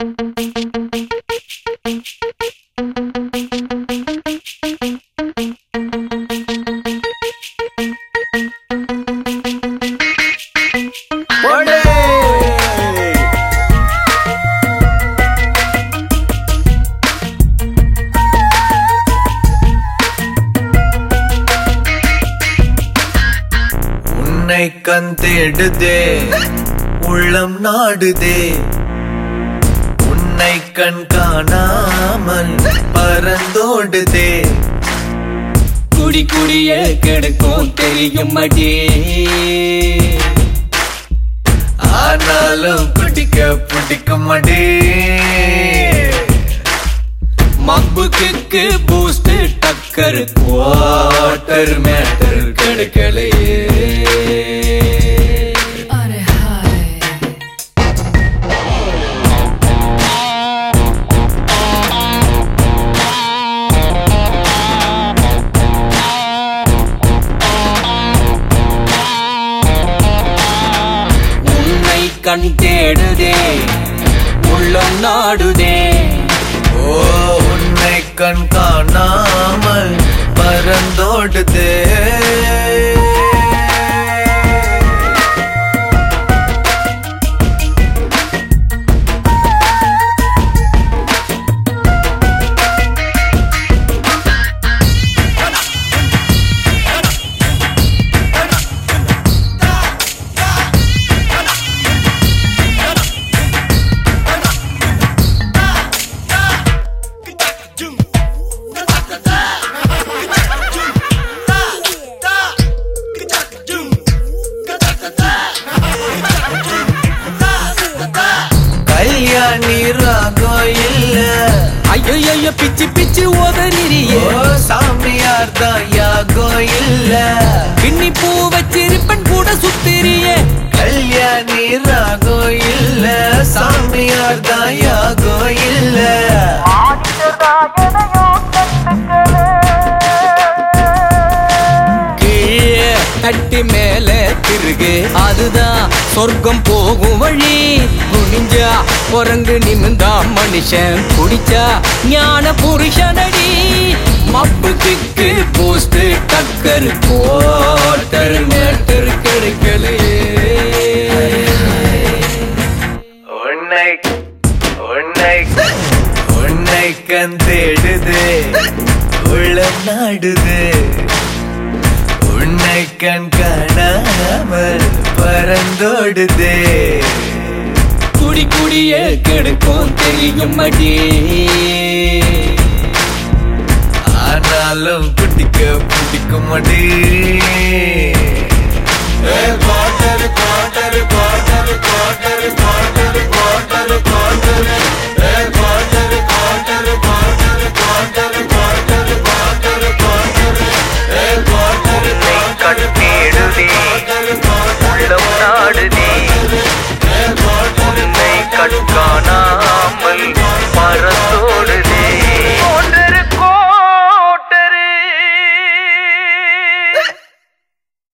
போடு. உன்னை கண் தேடுதே உள்ளம் நாடுதே உன்னை கண் காணாமல் பறந்தோடுதே குடி குடிய கிடக்கும் தெரியும் அடி ஆனாலும் பிடிக்க பிடிக்க மாட்டே மப்பு கிக்கு பூஸ்ட் டக்கர் குவார்டர் மேட்டர் கிடைக்கலையே अरे हाय உன்னை கண் தேடுதே உள்ளம் நாடுதே ஓ உன்னை கண் காணாமல் பறந்தோடுதே கல்யாணி ராகோ இல்ல ஐயோ ஐயோ பிச்சு பிச்சு உதறியே ஓ சாமியார் தான் யாகோ இல்ல பின்னி பூ வச்சிருப்பன் கூட சுத்திரியே கல்யாணி ராகோ இல்ல சாமியார் தான் யாகோ இல்ல கீழே தட்டி மேல திருகு அதுதான் சொர்க்கம் போகும் வழி குனிஞ்சா குரங்கு நிமிந்தா மனுஷன் குடிச்சா ஞான புருஷனடி மப்பு கிக்கு போஸ்ட் டக்கர் போட்டர் மேட்டர் கிடைக்கலையே உன்னை உன்னை உன்னை கண் தேடுது உள்ளம் நாடுது உன்னை கண் காணாமல் பறந்தோடுதே குடி குடிய கெடுக்கும் தெரியும் அடி ஆனாலும் பிடிக்க பிடிக்க மாட்டே